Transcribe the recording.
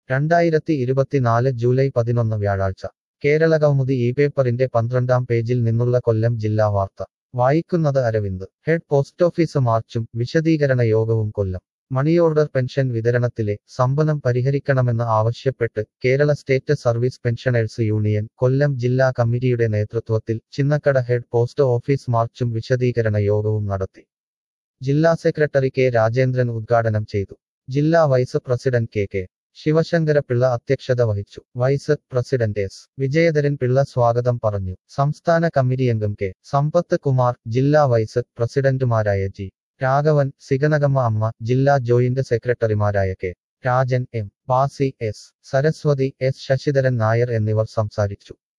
രണ്ടായിരത്തി ഇരുപത്തിനാല് ജൂലൈ പതിനൊന്ന് വ്യാഴാഴ്ച കേരള കൗമുദി ഈ പേപ്പറിന്റെ പന്ത്രണ്ടാം പേജിൽ നിന്നുള്ള കൊല്ലം ജില്ലാ വാർത്ത വായിക്കുന്നത് അരവിന്ദ് ഹെഡ് പോസ്റ്റ് ഓഫീസ് മാർച്ചും വിശദീകരണ യോഗവും കൊല്ലം മണി ഓർഡർ പെൻഷൻ വിതരണത്തിലെ സ്തംഭനം പരിഹരിക്കണമെന്ന് ആവശ്യപ്പെട്ട് Kerala state service pensioners union Kollam ജില്ലാ കമ്മിറ്റിയുടെ നേതൃത്വത്തിൽ ചിന്നക്കട ഹെഡ് പോസ്റ്റ് ഓഫീസ് മാർച്ചും വിശദീകരണ യോഗവും നടത്തി ജില്ലാ സെക്രട്ടറി കെ രാജേന്ദ്രൻ ഉദ്ഘാടനം ചെയ്തു ജില്ലാ vice president K K Sivasankara Pillai അധ്യക്ഷത വഹിച്ചു vice president S Vijayadharan Pillai സ്വാഗതം പറഞ്ഞു സംസ്ഥാന കമ്മിറ്റി അംഗം കെ സമ്പത്ത് കുമാർ ജില്ലാ വൈസ് പ്രസിഡന്റുമാരായ ജി രാഘവൻ സിഗനഗമ്മ അമ്മ ജില്ലാ ജോയിന്റ് സെക്രട്ടറിമാരായ K Rajan M Basi S Saraswathi S Sasidharan Nair എന്നിവർ സംസാരിച്ചു